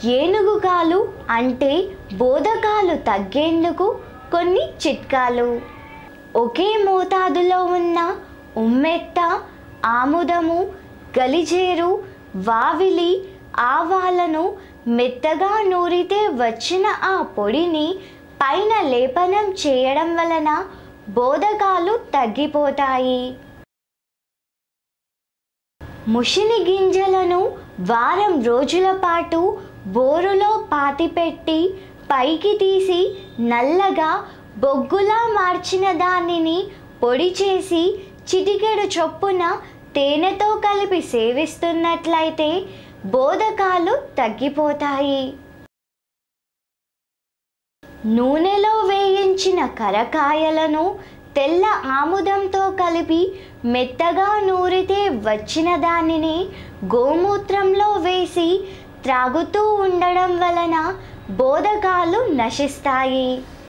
ఏనుగుకాలు అంటే బోధకాలు తగ్గేందుకు కొన్ని చిట్కాలు ఒకే మోతాదులో ఉన్న ఉమ్మెత్త ఆముదము గలిజేరు వావిలి ఆవాలను మెత్తగా నూరితే వచ్చిన ఆ పొడిని పైన లేపనం చేయడం వలన బోధకాలు తగ్గిపోతాయి ముషిని గింజలను వారం రోజుల పాటు బోరులో పాతిపెట్టి పైకి తీసి నల్లగా బొగ్గులా మార్చిన దానిని పొడి చేసి చిటికెడు చొప్పున తేనెతో కలిపి సేవిస్తున్నట్లయితే బోధకాలు తగ్గిపోతాయి నూనెలో వేయించిన కరకాయలను తెల్ల ఆముదంతో కలిపి మెత్తగా నూరితే వచ్చిన దానిని గోమూత్రంలో వేసి త్రాగుతూ ఉండడం వలన బోధకాలు నశిస్తాయి